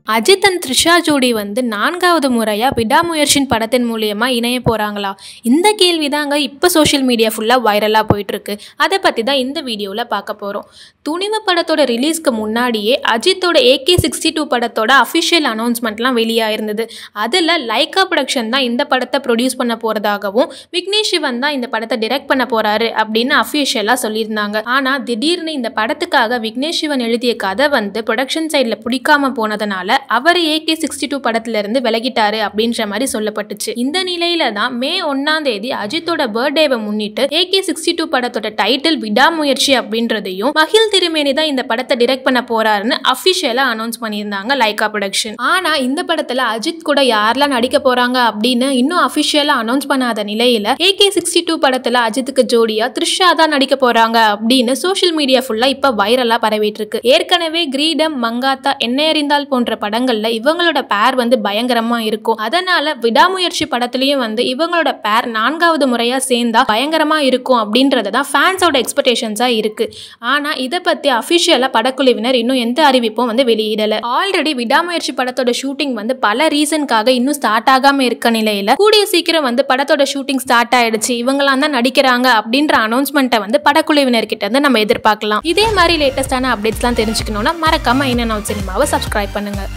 Ajith and Trisha ஜோடி வந்து நான்காவது முறையாக விடாமுயற்சியின் படத்தின் மூலியமாக இணைய போகிறாங்களா இந்த கேள்வி தாங்க இப்போ சோஷியல் மீடியா ஃபுல்லாக வைரலாக போயிட்டுருக்கு அதை பற்றி தான் இந்த வீடியோவில் பார்க்க போகிறோம் துணிவு படத்தோட ரிலீஸ்க்கு முன்னாடியே அஜித்தோட ஏகே சிக்ஸ்டி டூ படத்தோட அஃபிஷியல் அனௌன்ஸ்மெண்ட்லாம் வெளியாயிருந்தது அதில் லைக்கா ப்ரொடக்ஷன் தான் இந்த படத்தை ப்ரொடியூஸ் பண்ண போகிறதாகவும் விக்னேஷ் சிவன் தான் இந்த படத்தை டிரெக்ட் பண்ண போகிறாரு அப்படின்னு அஃபிஷியலாக சொல்லியிருந்தாங்க ஆனால் திடீர்னு இந்த படத்துக்காக விக்னேஷ் சிவன் எழுதிய கதை வந்து ப்ரொடக்ஷன் சைடில் பிடிக்காம போனதுனால அவர் ஏகே சிக்ஸ்டி டூ படத்துல இருந்து விலகிட்டாரு அப்படின்ற மாதிரி சொல்லப்பட்டுச்சு இந்த நிலையில தான் மே ஒன்னாம் தேதி அஜித்தோட பர்த்டேவை முன்னிட்டு ஏகே சிக்ஸ்டி டூ படத்தோட டைட்டில் விடாமுயற்சி அப்படின்றதையும் மகிழ் திருமேனி தான் இந்த படத்தை டிரெக்ட் பண்ண போறாருன்னு அஃபிஷியலா அனௌன்ஸ் பண்ணியிருந்தாங்க லைகா ப்ரொடக்ஷன் ஆனா இந்த படத்துல அஜித் கூட யாரெல்லாம் நடிக்க போறாங்க அப்படின்னு இன்னும் அஃபிஷியலா அனௌன்ஸ் பண்ணாத நிலையில ஏகே சிக்ஸ்டி டூ படத்துல அஜித்துக்கு ஜோடியா த்ரிஷா தான் நடிக்க போறாங்க அப்படின்னு சோஷியல் மீடியா ஃபுல்லா இப்ப வைரலா பரவிட்டு இருக்கு ஏற்கனவே கிரீடம் மங்காத்தா என்ன எறிந்தால் போன்ற படங்கள்ல இவங்களோட பேர் வந்து பயங்கரமா இருக்கும் அதனால விடாமுயற்சி படத்துலயும் வந்து இவங்களோட பேர் நான்காவது முறையா சேர்ந்தா பயங்கரமா இருக்கும் அப்படின்றது தான் ஃபேன்ஸோட எக்ஸ்பெக்டேஷன்ஸா இருக்கு ஆனா இதை பத்தி அபிஷியலா படக்குழுவினர் இன்னும் எந்த அறிவிப்பும் வந்து வெளியிடல ஆல்ரெடி விடாமுயற்சி படத்தோட ஷூட்டிங் வந்து பல ரீசனுக்காக இன்னும் ஸ்டார்ட் ஆகாம இருக்க நிலையில கூடிய சீக்கிரம் வந்து படத்தோட ஷூட்டிங் ஸ்டார்ட் ஆயிடுச்சு இவங்களாம் தான் நடிக்கிறாங்க அப்படின்ற அனௌன்ஸ்மெண்ட்டை வந்து படக்குழுவினர் கிட்ட இருந்து நம்ம எதிர்பார்க்கலாம் இதே மாதிரி லேட்டஸ்டான அப்டேட்ஸ்லாம் தெரிஞ்சுக்கணும்னா மறக்காம என்ன சினிமாவை சப்ஸ்கிரைப் பண்ணுங்க